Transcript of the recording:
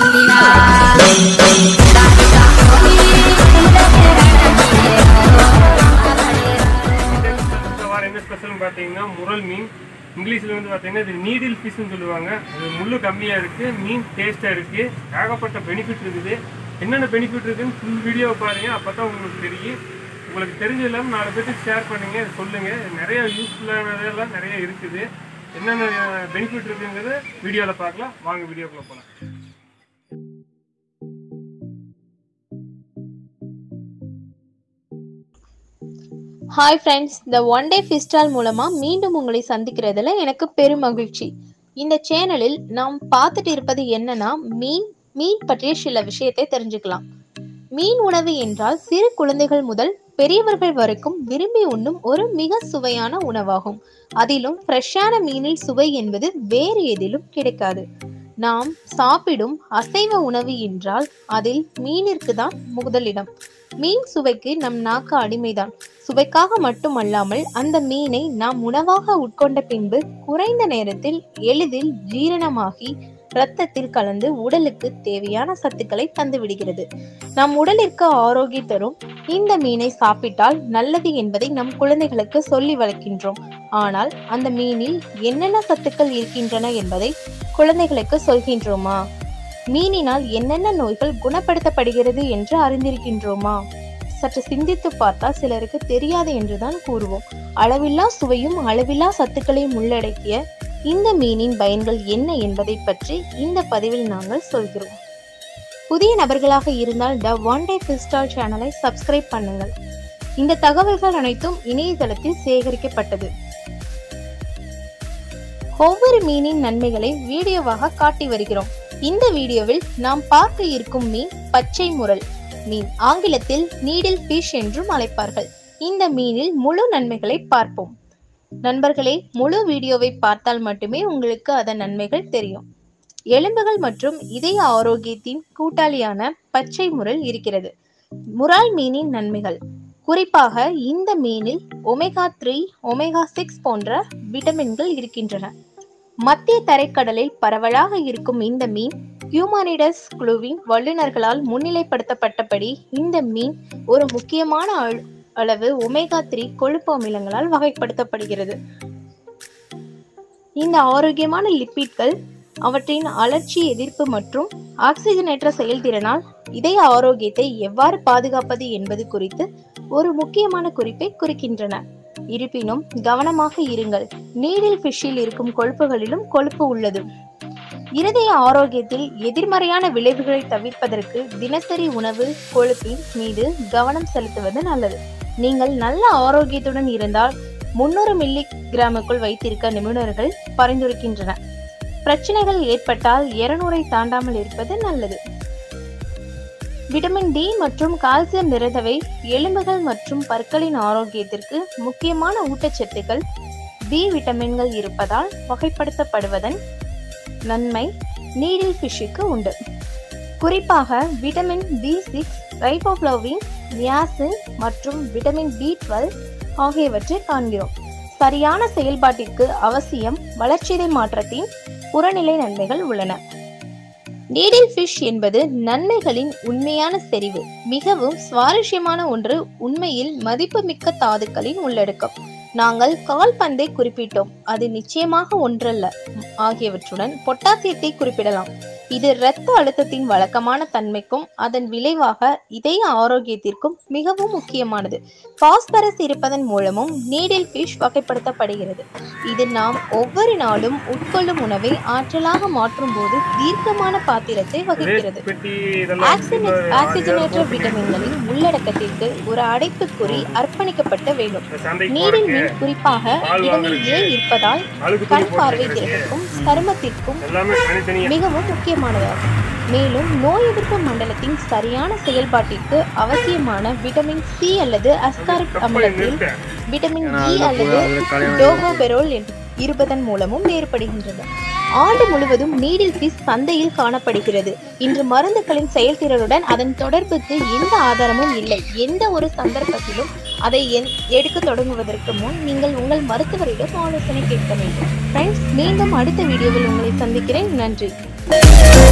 இந்த வாரம் என்ன ஸ்பெஷல்னு பார்த்தீங்கன்னா முரல் மீன் இங்கிலீஷில் வந்து பார்த்தீங்கன்னா இது நீடில் ஃபிஷ்னு சொல்லுவாங்க அது முள்ளு கம்மியாக இருக்குது மீன் டேஸ்ட்டாக இருக்குது ஏகப்பட்ட பெனிஃபிட் இருக்குது என்னென்ன பெனிஃபிட் இருக்குன்னு ஃபுல் வீடியோ பாருங்கள் அப்போ தான் உங்களுக்கு தெரியும் உங்களுக்கு தெரிஞ்ச இல்லாமல் நாலு பேருக்கு ஷேர் பண்ணுங்க சொல்லுங்கள் நிறைய யூஸ்ஃபுல்லானதெல்லாம் நிறைய இருக்குது என்னென்ன பெனிஃபிட் இருக்குங்கிறத வீடியோவில் பார்க்கலாம் வாங்க வீடியோக்குள்ளே போகலாம் ஹாய் ஃப்ரெண்ட்ஸ் இந்த ஒன் டே ஃபிஸ்டால் மூலமா மீண்டும் உங்களை சந்திக்கிறதுல எனக்கு பெரும் மகிழ்ச்சி இந்த சேனலில் நாம் பார்த்துட்டு இருப்பது என்னன்னா மீன் மீன் பற்றிய சில விஷயத்தை தெரிஞ்சுக்கலாம் மீன் உணவு என்றால் சிறு குழந்தைகள் முதல் பெரியவர்கள் வரைக்கும் விரும்பி உண்ணும் ஒரு மிக சுவையான உணவாகும் அதிலும் ஃப்ரெஷ்ஷான மீனில் சுவை என்பது வேறு எதிலும் கிடைக்காது நாம் சாப்பிடும் அசைவ உணவு என்றால் அதில் மீனிற்கு தான் முதலிடம் மீன் சுவைக்கு நம் நாக்கு அடிமைதான் சுவைக்காக மட்டுமல்லாமல் அந்த மீனை நாம் உணவாக உட்கொண்ட பின்பு குறைந்த நேரத்தில் எளிதில் ஜீரணமாகி இரத்தத்தில் கலந்து உடலுக்கு தேவையான சத்துக்களை தந்து விடுகிறது நம் உடலிற்கு ஆரோக்கிய தரும் இந்த மீனை சாப்பிட்டால் நல்லது என்பதை நம் குழந்தைகளுக்கு சொல்லி வளர்க்கின்றோம் ஆனால் அந்த மீனில் என்னென்ன சத்துக்கள் இருக்கின்றன என்பதை குழந்தைகளுக்கு சொல்கின்றோமா மீனினால் என்னென்ன நோய்கள் குணப்படுத்தப்படுகிறது என்று அறிந்திருக்கின்றோமா சற்று சிந்தித்து பார்த்தால் சிலருக்கு தெரியாது என்றுதான் கூறுவோம் அளவில்லா சுவையும் அளவில்லா சத்துக்களையும் உள்ளடக்கிய இந்த மீனின் பயன்கள் என்ன என்பதை பற்றி இந்த பதிவில் நாங்கள் சொல்கிறோம் புதிய நபர்களாக இருந்தால் த ஒன் டே ஃபிஸ்டால் சேனலை சப்ஸ்கிரைப் பண்ணுங்கள் இந்த தகவல்கள் அனைத்தும் இணையதளத்தில் சேகரிக்கப்பட்டது ஒவ்வொரு மீனின் நன்மைகளை வீடியோவாக காட்டி வருகிறோம் இந்த வீடியோவில் நாம் பார்க்க இருக்கும் மீன் பச்சை முரல் மீன் ஆங்கிலத்தில் நீடில் ஃபிஷ் என்றும் அழைப்பார்கள் இந்த மீனில் முழு நன்மைகளை பார்ப்போம் நண்பர்களே முழு வீடியோவை பார்த்தால் மட்டுமே உங்களுக்கு அதன் நன்மைகள் தெரியும் எலும்புகள் மற்றும் இதய ஆரோக்கியத்தின் கூட்டாளியான பச்சை முரல் இருக்கிறது முரால் மீனின் நன்மைகள் குறிப்பாக இந்த மீனில் ஒமேகா த்ரீ ஒமேகா சிக்ஸ் போன்ற விட்டமின்கள் இருக்கின்றன மத்திய தரைக்கடலில் பரவலாக இருக்கும் இந்த மீன் ஹியூமானிடஸ் குழுவின் வல்லுநர்களால் முன்னிலைப்படுத்தப்பட்டபடி இந்த மீன் ஒரு முக்கியமான அள- அளவு ஒமேகா த்ரீ கொழுப்பு அமிலங்களால் வகைப்படுத்தப்படுகிறது இந்த ஆரோக்கியமான லிப்பிட்கள் அவற்றின் அலர்ச்சி எதிர்ப்பு மற்றும் ஆக்சிஜனேற்ற செயல்திறனால் இதய ஆரோக்கியத்தை எவ்வாறு பாதுகாப்பது என்பது குறித்து ஒரு முக்கியமான குறிப்பை குறிக்கின்றன இருப்பினும் கவனமாக இருங்கள் நீடில் ஃபிஷ்ஷில் இருக்கும் கொழுப்புகளிலும் கொழுப்பு உள்ளது இருதய ஆரோக்கியத்தில் எதிர்மறையான விளைவுகளை தவிர்ப்பதற்கு தினசரி உணவு கொழுப்பின் மீது கவனம் செலுத்துவது நல்லது நீங்கள் நல்ல ஆரோக்கியத்துடன் இருந்தால் முன்னூறு மில்லி கிராமுக்குள் வைத்திருக்க நிபுணர்கள் பரிந்துரைக்கின்றன பிரச்சனைகள் ஏற்பட்டால் 200 தாண்டாமல் இருப்பது நல்லது விட்டமின் டி மற்றும் கால்சியம் நிறைந்தவை எலும்புகள் மற்றும் பற்களின் ஆரோக்கியத்திற்கு முக்கியமான ஊட்டச்சத்துக்கள் பி விட்டமின்கள் இருப்பதால் வகைப்படுத்தப்படுவதன் நன்மை நீடில் ஃபிஷ்ஷுக்கு உண்டு குறிப்பாக vitamin B six riboflavin niacin மற்றும் விட்டமின் பி டுவெல் ஆகியவற்றை காண்கிறோம் சரியான செயல்பாட்டிற்கு அவசியம் வளர்ச்சிதை மாற்றத்தின் புறநிலை நன்மைகள் உள்ளன நீடில் ஃபிஷ் என்பது நன்மைகளின் உண்மையான செறிவு மிகவும் சுவாரஸ்யமான ஒன்று உண்மையில் மதிப்புமிக்க தாதுக்களின் உள்ளடக்கம் நாங்கள் கால்பந்தை குறிப்பிட்டோம் அது நிச்சயமாக ஒன்றல்ல ஆகியவற்றுடன் பொட்டாசியத்தை குறிப்பிடலாம் இது இரத்த அழுத்தத்தின் வழக்கமான தன்மைக்கும் அதன் விளைவாக இதய ஆரோக்கியத்திற்கும் மிகவும் முக்கியமானது பாஸ்பரஸ் இருப்பதன் மூலமும் நீடில் ஃபிஷ் வகைப்படுத்தப்படுகிறது இது நாம் ஒவ்வொரு நாளும் உட்கொள்ளும் உணவை ஆற்றலாக மாற்றும் போது தீர்க்கமான பாத்திரத்தை வகிக்கிறது பெட்டி இதெல்லாம் ஆக்சிஜன் ஆக்சிஜனேற்ற விட்டமின்களின் உள்ளடக்கத்திற்கு ஒரு அடைப்புக்குறி அர்ப்பணிக்கப்பட்ட வேண்டும் சந்தைக்கு நீரில் போறதுக்கு மீன் குறிப்பாக பால் விட்டமின் ஏ இருப்பதால் அழுகு துணி கண் பார்வை போட்டு திறனுக்கும் சருமத்திற்கும் எல்லாமே தனித்தனியா மிகவும் முக்கியமானதாகும் மேலும் நோய் எதிர்ப்பு மண்டலத்தின் சரியான செயல்பாட்டிற்கு அவசியமான விட்டமின் சி அல்லது அஸ்காரிக் கப்பலை அமிலத்தில் நிறுத்த விட்டமின் இ அல்லது டோகோபெரோல் இருப்பதன் மூலமும் வேறுபடுகின்றன ஆண்டு முழுவதும் நீடில் ஃபிஷ் சந்தையில் காணப்படுகிறது இன்று மருந்துகளின் செயல்திறனுடன் அதன் தொடர்புக்கு எந்த ஆதாரமும் இல்லை எந்த ஒரு சந்தர்ப்பத்திலும் அதை என்- எடுக்க தொடங்குவதற்கு முன் நீங்கள் உங்கள் மருத்துவரிடம் ஆலோசனை கேட்க வேண்டும் ஃப்ரெண்ட்ஸ் மீண்டும் அடுத்த வீடியோவில் உங்களை சந்திக்கிறேன் நன்றி